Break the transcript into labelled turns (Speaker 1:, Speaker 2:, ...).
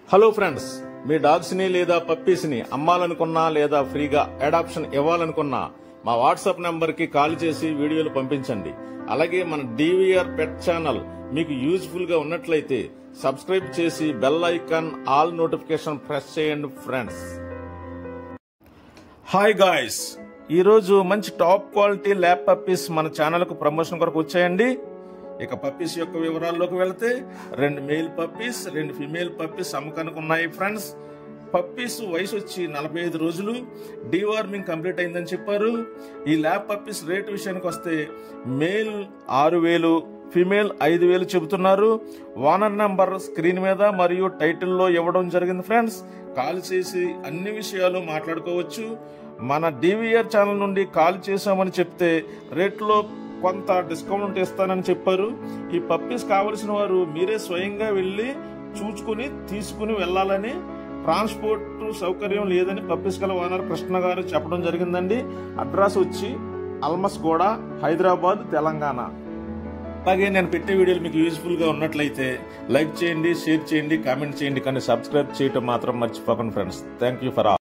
Speaker 1: hello friends మీ dogs ని లేదా puppies ని అమ్మాలనుకున్నా లేదా ఫ్రీగా అడాప్షన్ ఇవ్వాలనుకున్నా మా వాట్సాప్ నంబర్ కి కాల్ చేసి వీడియోలు పంపించండి అలాగే మన డివిఆర్ పెట్ ఛానల్ మీకు యూజ్ఫుల్ గా ఉన్నట్లయితే సబ్స్క్రైబ్ చేసి bell icon all notification press చేయండి ఫ్రెండ్స్ హాయ్ గాయ్స్ ఈరోజు మంచి టాప్ క్వాలిటీ ల్యాబ్ పప్పీస్ మన ఛానల్కు ప్రమోషన్ కొరకు వచ్చాయండి ఇక పప్పీస్ యొక్క వివరాల్లోకి వెళితే రెండు మేల్ పప్పీస్ రెండు ఫిమేల్ పప్పీస్ అమ్మకానికి ఉన్నాయి ఫ్రెండ్స్ పప్పీస్ వయసు వచ్చి నలభై ఐదు రోజులు డీవార్మింగ్ కంప్లీట్ అయిందని చెప్పారు ఈ ల్యాబ్ పప్పీస్ రేట్ విషయానికి వస్తే మేల్ ఆరు వేలు ఫిమేల్ ఐదు వేలు చెబుతున్నారు ఓనర్ నంబర్ స్క్రీన్ మీద మరియు టైటిల్లో ఇవ్వడం జరిగింది ఫ్రెండ్స్ కాల్ చేసి అన్ని విషయాలు మాట్లాడుకోవచ్చు మన డివిఆర్ ఛానల్ నుండి కాల్ చేశామని చెప్తే రేట్లో కొంత డిస్కౌంట్ ఇస్తానని చెప్పారు ఈ పప్పీస్ కావలసిన వారు మీరే స్వయంగా వెళ్ళి చూచుకుని తీసుకుని వెళ్ళాలని ట్రాన్స్పోర్ట్ సౌకర్యం లేదని పప్పీస్ గల ఓనర్ కృష్ణ గారు చెప్పడం జరిగిందండి అడ్రస్ వచ్చి అల్మస్ గోడ హైదరాబాద్ తెలంగాణ అలాగే నేను పెట్టే వీడియోలు మీకు యూజ్ఫుల్ గా ఉన్నట్లయితే లైక్ చేయండి షేర్ చేయండి కామెంట్ చేయండి కానీ సబ్స్క్రైబ్ చేయటం మాత్రం మర్చిపోకండి friends thank you for all